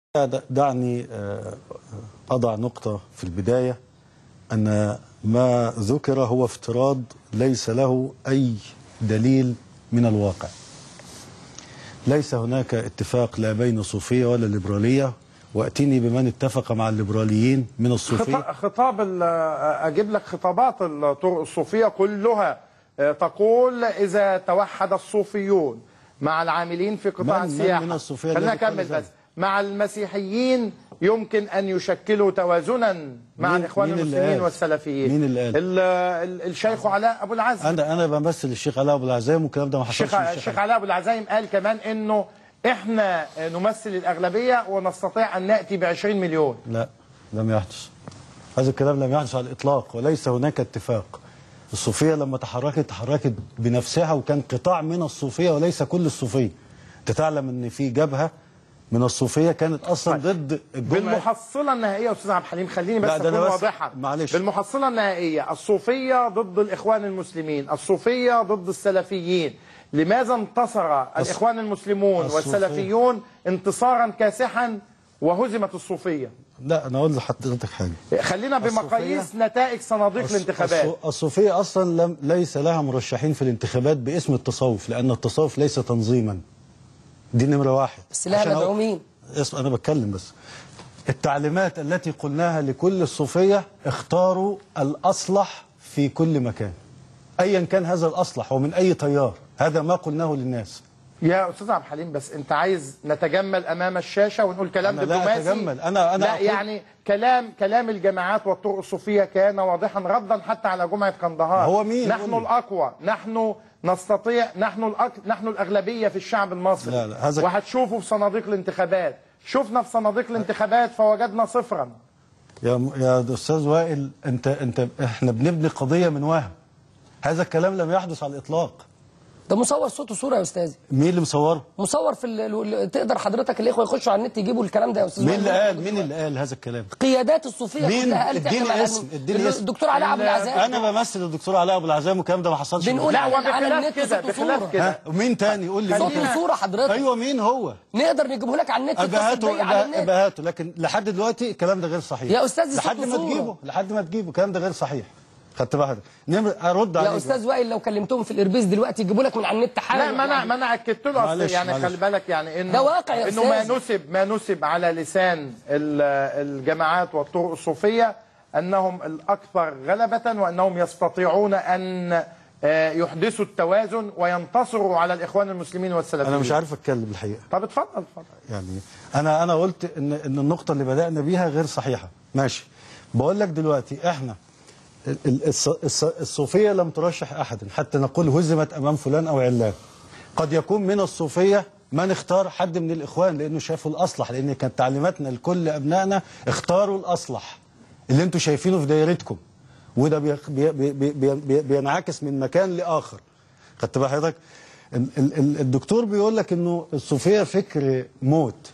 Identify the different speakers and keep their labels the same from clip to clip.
Speaker 1: دعني أضع نقطة في البداية أن ما ذكر هو افتراض ليس له أي دليل من الواقع ليس هناك اتفاق لا بين الصوفية ولا الليبرالية وأتيني بمن اتفق مع الليبراليين من الصوفية
Speaker 2: خطا- خطاب ال- اجيب لك خطابات الطرق الصوفيه كلها آه، تقول اذا توحد الصوفيون مع العاملين في قطاع
Speaker 1: من- من
Speaker 2: السياحه
Speaker 1: من الصوفية
Speaker 2: خلينا
Speaker 1: الذي قال
Speaker 2: نكمل
Speaker 1: ذلك؟
Speaker 2: بس مع المسيحيين يمكن ان يشكلوا توازنا مع
Speaker 1: مين-
Speaker 2: الاخوان
Speaker 1: مين اللي
Speaker 2: المسلمين
Speaker 1: قال؟
Speaker 2: والسلفيين
Speaker 1: مين اللي قال؟
Speaker 2: ال- ال- الشيخ علاء ابو العزم
Speaker 1: أنا أنا بمثل الشيخ علاء أبو العزام والكلام ده ما حصلش
Speaker 2: الشيخ
Speaker 1: من
Speaker 2: الشيخ علاء ابو العزايم قال كمان انه احنا نمثل الاغلبيه ونستطيع ان ناتي ب 20 مليون
Speaker 1: لا لم يحدث هذا الكلام لم يحدث على الإطلاق وليس هناك اتفاق الصوفية لما تحركت تحركت بنفسها وكان قطاع من الصوفية وليس كل الصوفية أنت تعلم أن في جبهة من الصوفية كانت أصلا ضد الجمعة
Speaker 2: بالمحصله النهائيه يا استاذ عبد الحليم خليني بس
Speaker 1: لا، ده أنا
Speaker 2: اكون
Speaker 1: بس-
Speaker 2: واضحه
Speaker 1: معلش.
Speaker 2: بالمحصله النهائيه الصوفيه ضد الاخوان المسلمين الصوفيه ضد السلفيين لماذا انتصر الاخوان المسلمون
Speaker 1: الصوفية.
Speaker 2: والسلفيون انتصارا كاسحا وهزمت الصوفيه
Speaker 1: لا أنا أقول لحضرتك حاجة
Speaker 2: خلينا بمقاييس نتائج صناديق
Speaker 1: الص-
Speaker 2: الانتخابات
Speaker 1: الص- الصوفية أصلا لم ليس لها مرشحين في الانتخابات باسم التصوف لأن التصوف ليس تنظيما دي نمرة واحد
Speaker 3: بس لها
Speaker 1: عشان أقول-
Speaker 3: مدعومين.
Speaker 1: اسم أنا بتكلم بس التعليمات التي قلناها لكل الصوفية اختاروا الأصلح في كل مكان أيا كان هذا الأصلح ومن أي تيار هذا ما قلناه للناس
Speaker 2: يا استاذ عبد الحليم بس انت عايز نتجمل امام الشاشه ونقول كلام
Speaker 1: أنا لا
Speaker 2: دبلوماسي
Speaker 1: أتجمل. أنا- أنا
Speaker 2: لا
Speaker 1: أقول-
Speaker 2: يعني كلام كلام الجماعات والطرق الصوفيه كان واضحا ردا حتى على جمعه قندهار
Speaker 1: هو مين؟
Speaker 2: نحن
Speaker 1: قول لي.
Speaker 2: الاقوى نحن نستطيع نحن الأك... نحن الاغلبيه في الشعب المصري
Speaker 1: لا، لا، هذا-
Speaker 2: وهتشوفوا في صناديق الانتخابات شفنا في صناديق الانتخابات فوجدنا صفرا
Speaker 1: يا يا استاذ وائل انت انت احنا بنبني قضيه من وهم هذا الكلام لم يحدث على الاطلاق
Speaker 3: ده مصور صوت وصوره يا استاذي
Speaker 1: مين اللي مصوره
Speaker 3: مصور في ال... ال- تقدر حضرتك الاخوه يخشوا على النت يجيبوا الكلام ده يا استاذ
Speaker 1: مين
Speaker 3: وائل.
Speaker 1: اللي قال مين اللي قال هذا الكلام
Speaker 3: قيادات الصوفيه
Speaker 1: مين؟
Speaker 3: كلها قالت
Speaker 1: اديني
Speaker 3: احنا مع
Speaker 1: اسم،
Speaker 3: الم-
Speaker 1: اديني اسم.
Speaker 3: الدكتور علاء ابو العزاء
Speaker 1: انا بمثل الدكتور علاء ابو العزام والكلام ده ما حصلش
Speaker 3: بنقول
Speaker 2: لا
Speaker 3: على, على
Speaker 2: وبخلاف
Speaker 3: النت
Speaker 2: كده
Speaker 3: صوت
Speaker 2: بخلاف
Speaker 3: وصوره
Speaker 2: كده
Speaker 1: ها ومين تاني قول لي مين
Speaker 3: صوت
Speaker 1: تاني
Speaker 3: وصوره حضرتك
Speaker 1: ايوه مين هو
Speaker 3: نقدر نجيبه لك على النت اتصل
Speaker 1: ابهاته
Speaker 3: بيا على
Speaker 1: أبه-
Speaker 3: النت
Speaker 1: ابهاته لكن لحد دلوقتي الكلام ده غير صحيح
Speaker 3: يا أستاذ
Speaker 1: لحد
Speaker 3: صوت
Speaker 1: ما
Speaker 3: وصورة.
Speaker 1: تجيبه لحد ما تجيبه الكلام ده غير صحيح خدت بالك نمر ارد عليك
Speaker 3: يا استاذ وائل لو كلمتهم في الاربيز دلوقتي يجيبوا لك من على النت حالا
Speaker 2: لا ما انا ما انا اكدت له أصل
Speaker 1: معلش،
Speaker 2: يعني
Speaker 1: معلش.
Speaker 2: خلي بالك يعني انه
Speaker 3: ده واقع يا
Speaker 2: انه ما
Speaker 3: أستاذ.
Speaker 2: نسب ما نسب على لسان ال- الجماعات والطرق الصوفيه انهم الاكثر غلبه وانهم يستطيعون ان آه، يحدثوا التوازن وينتصروا على الاخوان المسلمين والسلفيين
Speaker 1: انا مش عارف اتكلم الحقيقه
Speaker 2: طب اتفضل اتفضل
Speaker 1: يعني انا انا قلت ان ان النقطه اللي بدانا بيها غير صحيحه ماشي بقول لك دلوقتي احنا ال- ال- الص- الص- الصوفيه لم ترشح احدا حتى نقول هزمت امام فلان او علان قد يكون من الصوفيه من اختار حد من الاخوان لانه شافوا الاصلح لان كانت تعليماتنا لكل ابنائنا اختاروا الاصلح اللي انتم شايفينه في دايرتكم وده بي بي بي بي بي بينعكس من مكان لاخر خدت بال حضرتك ال- ال- ال- الدكتور بيقول لك انه الصوفيه فكر موت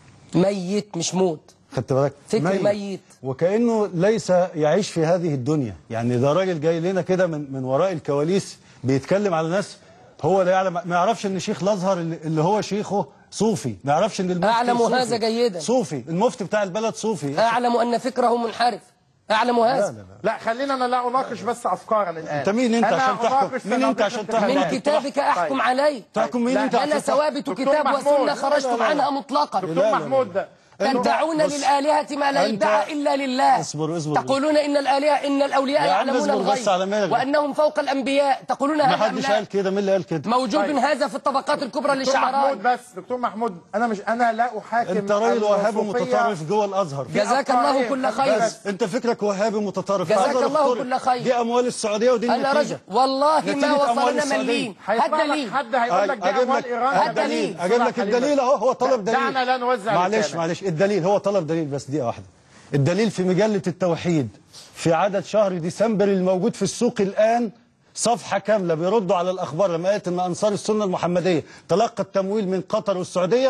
Speaker 3: ميت مش موت
Speaker 1: خدت بالك
Speaker 3: فكر ميت.
Speaker 1: وكانه ليس يعيش في هذه الدنيا يعني ده راجل جاي لنا كده من من وراء الكواليس بيتكلم على ناس هو لا يعلم ما يعرفش ان شيخ الازهر اللي اللي هو شيخه صوفي ما يعرفش ان المفتي
Speaker 3: أعلم
Speaker 1: صوفي.
Speaker 3: هذا جيدا.
Speaker 1: صوفي المفتي بتاع البلد صوفي
Speaker 3: اعلم ان فكره منحرف اعلم
Speaker 1: لا
Speaker 3: هذا
Speaker 1: لا لا
Speaker 2: لا خلينا انا لا اناقش بس افكارا الان
Speaker 1: انت مين انت
Speaker 2: أنا
Speaker 1: عشان تحكم؟
Speaker 2: أناقش
Speaker 1: مين انت
Speaker 2: صناديق
Speaker 1: عشان تحكم؟
Speaker 3: من
Speaker 2: الانتخابات.
Speaker 3: كتابك احكم
Speaker 2: طيب.
Speaker 3: علي
Speaker 1: تحكم مين
Speaker 2: لا،
Speaker 1: انت
Speaker 3: انا
Speaker 1: عشان تحكم؟
Speaker 3: ثوابت
Speaker 2: دكتور
Speaker 3: كتاب
Speaker 2: محمود.
Speaker 3: وسنه
Speaker 2: لا،
Speaker 3: خرجتم
Speaker 2: لا، لا.
Speaker 3: عنها مطلقا
Speaker 2: دكتور محمود
Speaker 3: تدعون
Speaker 1: بص.
Speaker 3: للآلهة ما لا
Speaker 1: أنت-
Speaker 3: يدعى إلا لله
Speaker 1: اصبر- اصبر.
Speaker 3: تقولون إن الآلهة إن الأولياء
Speaker 1: يا عم
Speaker 3: يعلمون
Speaker 1: اصبر بس
Speaker 3: الغيب
Speaker 1: على مهلك.
Speaker 3: وأنهم فوق الأنبياء تقولون
Speaker 1: ما
Speaker 3: هذا أم
Speaker 1: حدش
Speaker 3: لا
Speaker 1: قال كده مين اللي قال كده
Speaker 3: موجود
Speaker 2: طيب.
Speaker 3: هذا في الطبقات الكبرى
Speaker 2: دكتور محمود
Speaker 3: للشعراء
Speaker 2: بس دكتور محمود انا مش انا لا احاكم
Speaker 1: انت راجل وهابي
Speaker 2: الصوفية.
Speaker 1: متطرف جوه الازهر
Speaker 3: جزاك الله كل خير
Speaker 1: بس انت فكرك وهابي متطرف
Speaker 3: جزاك
Speaker 1: الأزهر
Speaker 3: الله
Speaker 1: اخترق.
Speaker 3: كل خير.
Speaker 1: دي اموال السعوديه ودي
Speaker 3: أنا
Speaker 1: النتيجه
Speaker 3: رجل والله
Speaker 1: نتيجة
Speaker 3: ما
Speaker 1: أموال
Speaker 3: وصلنا
Speaker 1: السعودية.
Speaker 3: مليم هات
Speaker 2: هيطلع لك
Speaker 3: دليل
Speaker 2: حد هيقول لك دي
Speaker 1: اجيب
Speaker 2: اموال
Speaker 1: لك
Speaker 2: ايران
Speaker 3: هات دليل.
Speaker 1: اجيب لك الدليل اهو هو طلب دليل
Speaker 2: دعنا لا نوزع
Speaker 1: معلش
Speaker 2: لسانك.
Speaker 1: معلش الدليل هو طلب دليل بس دقيقه واحده الدليل في مجله التوحيد في عدد شهر ديسمبر الموجود في السوق الان صفحة كاملة بيردوا على الأخبار لما قالت أن أنصار السنة المحمدية تلقى التمويل من قطر والسعودية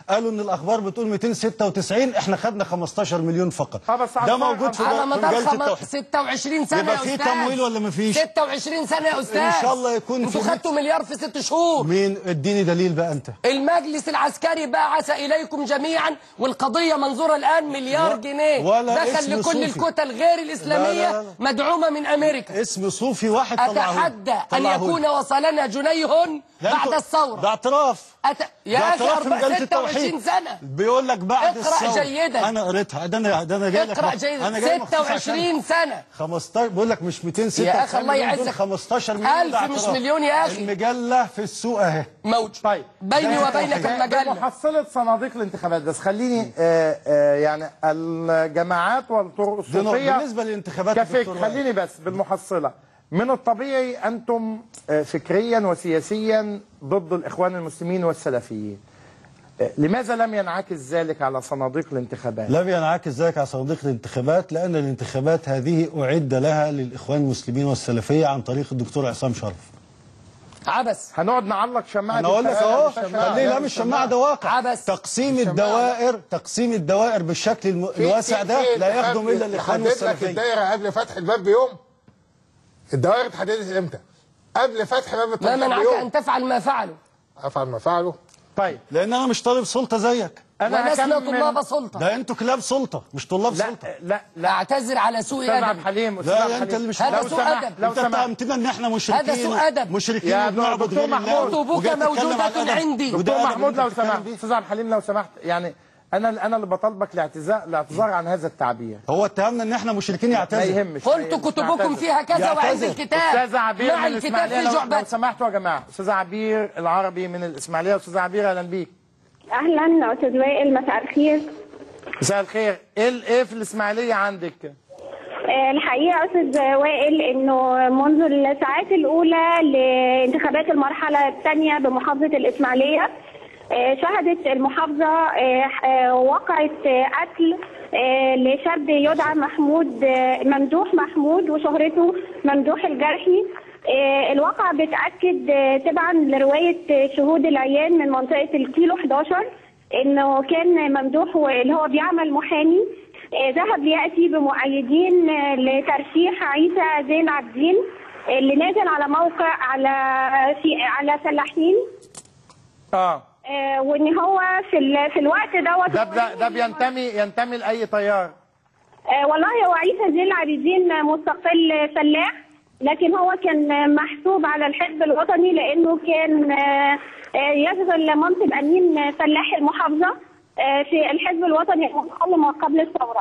Speaker 1: قالوا ان الاخبار بتقول 296 احنا خدنا 15 مليون فقط
Speaker 2: آه، بس
Speaker 1: ده
Speaker 2: على
Speaker 1: موجود في
Speaker 3: على
Speaker 1: في
Speaker 3: مدار
Speaker 1: مجله
Speaker 3: خم-
Speaker 1: التوحيد
Speaker 3: 26 سنه
Speaker 1: يبقى
Speaker 3: يا
Speaker 1: في
Speaker 3: استاذ
Speaker 1: تمويل ولا مفيش؟
Speaker 3: 26 سنه يا استاذ
Speaker 1: إن شاء الله يكون
Speaker 3: انتوا
Speaker 1: في
Speaker 3: خدتوا مليار في ست شهور
Speaker 1: مين اديني دليل بقى انت
Speaker 3: المجلس العسكري بعث اليكم جميعا والقضيه منظوره الان مليار
Speaker 1: و-
Speaker 3: جنيه
Speaker 1: ولا
Speaker 3: دخل
Speaker 1: اسم
Speaker 3: لكل
Speaker 1: صوفي.
Speaker 3: الكتل غير الاسلاميه
Speaker 1: لا، لا، لا.
Speaker 3: مدعومه من امريكا
Speaker 1: اسم صوفي واحد طلعه
Speaker 3: اتحدى ان
Speaker 1: طلعه
Speaker 3: يكون وصلنا جنيه
Speaker 1: ده
Speaker 3: بعد
Speaker 1: انتوا-
Speaker 3: الثوره
Speaker 1: ده اعتراف
Speaker 3: أت... يا
Speaker 1: ده
Speaker 3: اخي
Speaker 1: اعتراف في
Speaker 3: 4
Speaker 1: مجله
Speaker 3: 26
Speaker 1: التوحيد
Speaker 3: سنه
Speaker 1: بيقول لك بعد
Speaker 3: اقرأ
Speaker 1: الثورة.
Speaker 3: جيداً.
Speaker 1: انا قريتها ده انا ده انا جاي لك
Speaker 3: اقرا
Speaker 1: مخ-
Speaker 3: جيدا
Speaker 1: انا جاي مخصوص
Speaker 3: 26 سنه
Speaker 1: 15 بقول لك مش 296
Speaker 3: يا أخي الله
Speaker 1: مليون دول
Speaker 3: يعزك.
Speaker 1: 15 مليون
Speaker 3: ألف
Speaker 1: ده
Speaker 3: مش
Speaker 1: اعتراف.
Speaker 3: مليون يا أخي.
Speaker 1: المجله في السوق اهي
Speaker 3: موج
Speaker 2: طيب
Speaker 3: بيني
Speaker 2: ده-
Speaker 3: وبينك
Speaker 2: ده-
Speaker 3: المجله
Speaker 2: ده محصلة صناديق الانتخابات بس خليني آه آه يعني الجماعات والطرق
Speaker 1: ده نوع-
Speaker 2: الصوفية
Speaker 1: بالنسبه للانتخابات
Speaker 2: كفك
Speaker 1: الدكتور وائل.
Speaker 2: خليني بس بالمحصلة من الطبيعي أنتم آه، فكريا وسياسيا ضد الإخوان المسلمين والسلفيين آه، لماذا لم ينعكس ذلك على صناديق الانتخابات؟
Speaker 1: لم ينعكس ذلك على صناديق الانتخابات لان الانتخابات هذه اعد لها للاخوان المسلمين والسلفيه عن طريق الدكتور عصام شرف
Speaker 3: عبس
Speaker 2: هنقعد نعلق شماعة
Speaker 1: انا اقول لك
Speaker 2: الشماعة
Speaker 1: اهو
Speaker 2: بالشماعة.
Speaker 1: خليه لا مش شماعه ده واقع
Speaker 3: عبس.
Speaker 1: تقسيم الدوائر تقسيم الدوائر بالشكل الم... الواسع ده لا يخدم الا الاخوان
Speaker 4: حدد لك
Speaker 1: والسلفيه
Speaker 4: الدايره قبل فتح الباب بيوم الدوائر اتحددت امتى؟ قبل فتح باب
Speaker 3: ما
Speaker 4: الترشيح
Speaker 3: منعك
Speaker 4: بيوم
Speaker 3: ان تفعل ما فعلوا
Speaker 4: افعل ما فعله
Speaker 2: طيب
Speaker 1: لان انا مش طالب سلطه زيك
Speaker 2: أنا
Speaker 3: ولسنا
Speaker 2: هكمل
Speaker 3: طلاب سلطه
Speaker 1: ده انتوا كلاب سلطه مش طلاب
Speaker 2: لا
Speaker 1: سلطه
Speaker 2: لا لا
Speaker 3: اعتذر على سوء
Speaker 2: أستاذ عبد
Speaker 3: ادب
Speaker 2: الحليم أستاذ
Speaker 1: لا،
Speaker 2: عبد
Speaker 1: انت
Speaker 2: الحليم.
Speaker 1: اللي مش-
Speaker 3: هذا
Speaker 2: لو
Speaker 3: سوء
Speaker 2: سمحت-
Speaker 3: أدب.
Speaker 2: لو
Speaker 1: انت
Speaker 2: سمحت
Speaker 1: اتهمتنا ان احنا مشركين
Speaker 3: هذا سوء أدب.
Speaker 1: مشركين
Speaker 2: يا
Speaker 1: وبنعبد
Speaker 2: دكتور
Speaker 1: غير الله
Speaker 2: محمود،
Speaker 3: كتبك
Speaker 1: وجاي تتكلم
Speaker 3: موجودة
Speaker 1: عن الأدب.
Speaker 3: عندي.
Speaker 1: وده
Speaker 2: دكتور
Speaker 1: أدب
Speaker 2: محمود
Speaker 1: اللي
Speaker 2: لو
Speaker 1: انت بتتكلم
Speaker 2: سمحت
Speaker 1: بيه.
Speaker 2: استاذ عبد الحليم لو سمحت يعني انا انا اللي بطالبك الاعتذار الاعتذار عن هذا التعبير
Speaker 1: هو اتهمنا ان احنا مشركين
Speaker 2: ما
Speaker 1: يعتذر
Speaker 2: يهمش ما
Speaker 3: قلت
Speaker 2: يهمش.
Speaker 3: كتبكم
Speaker 2: نعتذر.
Speaker 3: فيها كذا وعند
Speaker 1: يعتذر.
Speaker 3: الكتاب
Speaker 2: استاذ عبير
Speaker 3: مع
Speaker 2: من
Speaker 3: الكتاب
Speaker 2: الاسماعيليه
Speaker 3: في
Speaker 2: لو, لو
Speaker 3: جعبتي
Speaker 2: سمحتوا يا جماعه استاذ عبير العربي من الاسماعيليه استاذ عبير اهلا بيك
Speaker 5: اهلا استاذ وائل مساء الخير
Speaker 2: مساء الخير ايه ال- ايه في الاسماعيليه عندك
Speaker 5: آه، الحقيقه استاذ وائل انه منذ الساعات الاولى لانتخابات المرحله الثانيه بمحافظه الاسماعيليه آه، شهدت المحافظه آه، آه، وقعه آه، قتل آه، لشاب يدعى محمود آه، ممدوح محمود وشهرته ممدوح الجرحي آه، الواقعة بتأكد آه، تبعا لرواية آه، شهود العيان من منطقة الكيلو 11 انه كان ممدوح اللي هو بيعمل محامي آه، ذهب ليأتي بمؤيدين آه، لترشيح عيسى زين عابدين آه، اللي نازل على موقع على في على فلاحين
Speaker 2: اه
Speaker 5: آه، وان هو في ال- في الوقت دوت
Speaker 2: ده ده, ده بينتمي ينتمي لاي تيار
Speaker 5: آه، والله هو عيسى زين العابدين مستقل فلاح لكن هو كان محسوب على الحزب الوطني لانه كان آه، آه، يشغل منصب امين فلاح المحافظه آه، في الحزب الوطني المنظم قبل الثوره.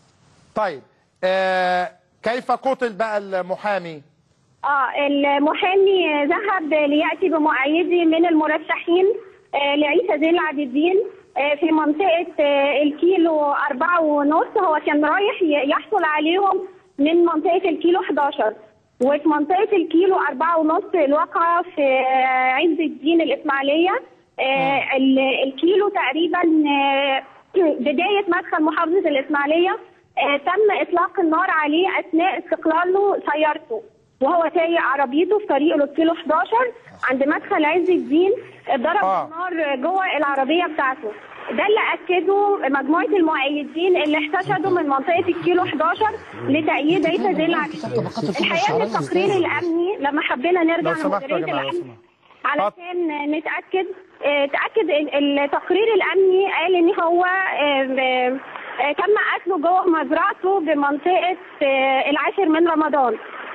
Speaker 2: طيب آه كيف قتل بقى المحامي
Speaker 5: اه المحامي ذهب لياتي بمؤيدي من المرشحين آه، لعيسى زين العابدين آه، في منطقه آه، الكيلو أربعة ونص هو كان رايح ي- يحصل عليهم من منطقه الكيلو 11 وفي منطقه الكيلو أربعة ونص الواقعه في آه، عز الدين الاسماعيليه آه، ال- الكيلو تقريبا آه، بدايه مدخل محافظه الاسماعيليه آه، تم اطلاق النار عليه اثناء استقلاله سيارته وهو سايق عربيته في طريقه للكيلو 11 عند مدخل عز الدين ضرب
Speaker 2: آه.
Speaker 5: النار جوه العربيه بتاعته ده اللي اكده مجموعه المؤيدين اللي احتشدوا من منطقه الكيلو 11 لتأييد عيسى زين العابدين الحقيقه ان التقرير الامني لما حبينا نرجع
Speaker 2: لو سمحتوا يا
Speaker 5: لمديريه
Speaker 2: جماعة، لو
Speaker 5: الامن
Speaker 2: سمحتوا.
Speaker 5: علشان نتاكد آه، تاكد ال- التقرير الامني قال ان هو آه، آه، آه، تم قتله جوه مزرعته بمنطقه آه، العاشر من رمضان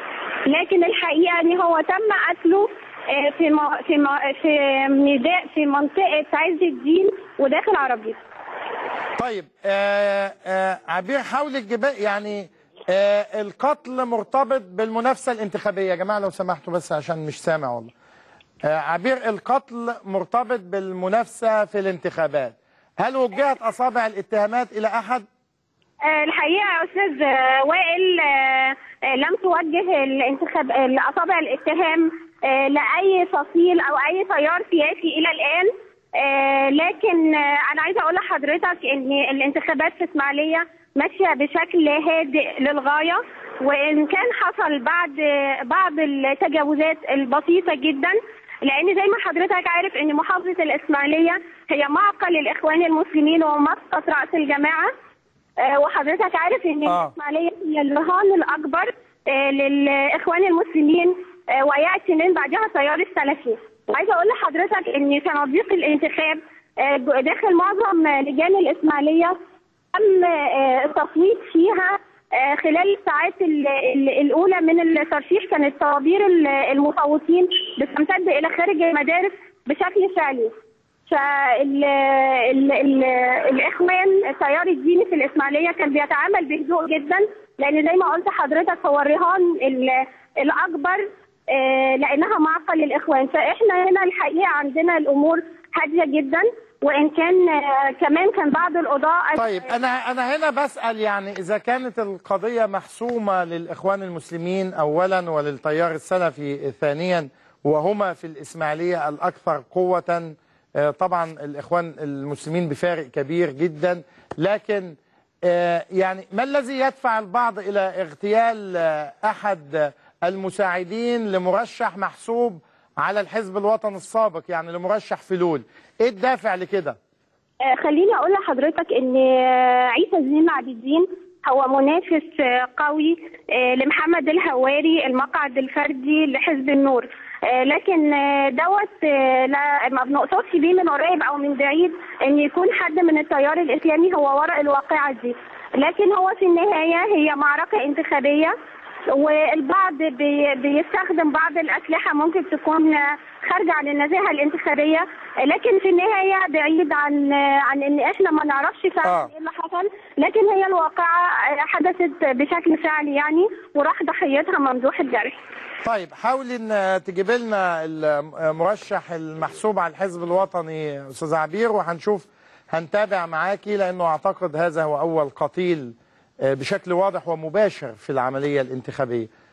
Speaker 5: لكن الحقيقه ان هو تم قتله آه، في م- في م- في نداء في منطقه عز الدين وداخل عربيته
Speaker 2: طيب آه آه عبير حاول الجبال يعني آه القتل مرتبط بالمنافسه الانتخابيه يا جماعه لو سمحتوا بس عشان مش سامع والله آه عبير القتل مرتبط بالمنافسه في الانتخابات هل وجهت اصابع الاتهامات الى احد
Speaker 5: آه، الحقيقه يا استاذ آه، وائل آه، آه، لم توجه الانتخاب آه، اصابع الاتهام آه، لاي فصيل او اي تيار سياسي الى الان آه، لكن آه، انا عايزه اقول لحضرتك ان الانتخابات في اسماعيليه ماشيه بشكل هادئ للغايه وان كان حصل بعد بعض التجاوزات البسيطه جدا لان زي ما حضرتك عارف ان محافظه الاسماعيليه هي معقل الاخوان المسلمين ومسقط راس الجماعه آه، وحضرتك عارف ان
Speaker 2: آه.
Speaker 5: الاسماعيليه هي الرهان الاكبر آه، للاخوان المسلمين آه، وياتي من بعدها تيار السلفي عايزه اقول لحضرتك ان صناديق الانتخاب آه، داخل معظم لجان الاسماعيليه تم آه، التصويت فيها آه، خلال الساعات ال- ال- الاولى من الترشيح كانت طوابير ال- المصوتين بتمتد الى خارج المدارس بشكل فعلي فال ال ال الاخوان التيار الديني في الاسماعيليه كان بيتعامل بهدوء جدا لان زي ما قلت حضرتك هو الرهان ال- الاكبر آه، لانها معقل للاخوان فاحنا هنا الحقيقه عندنا الامور هاديه جدا وان كان آه، كمان كان بعض القضاء
Speaker 2: طيب انا انا هنا بسال يعني اذا كانت القضيه محسومه للاخوان المسلمين اولا وللتيار السلفي ثانيا وهما في الاسماعيليه الاكثر قوه آه، طبعا الاخوان المسلمين بفارق كبير جدا لكن آه، يعني ما الذي يدفع البعض الى اغتيال آه، احد المساعدين لمرشح محسوب على الحزب الوطني السابق يعني لمرشح فلول ايه الدافع لكده
Speaker 5: آه، خليني اقول لحضرتك ان آه، عيسى زين العابدين هو منافس آه، قوي آه، لمحمد الهواري المقعد الفردي لحزب النور آه، لكن آه، دوت آه، لا ما بنقصدش بيه من قريب او من بعيد ان يكون حد من التيار الاسلامي هو وراء الواقعه دي لكن هو في النهايه هي معركه انتخابيه والبعض بي بيستخدم بعض الأسلحة ممكن تكون خارجة عن النزاهة الانتخابية لكن في النهاية بعيد عن عن إن إحنا ما نعرفش فعلا
Speaker 2: آه.
Speaker 5: إيه اللي حصل لكن هي الواقعة حدثت بشكل فعلي يعني وراح ضحيتها ممدوح الجرح
Speaker 2: طيب حاولي ان تجيب لنا المرشح المحسوب على الحزب الوطني استاذ عبير وهنشوف هنتابع معاكي لانه اعتقد هذا هو اول قتيل آه، بشكل واضح ومباشر في العمليه الانتخابيه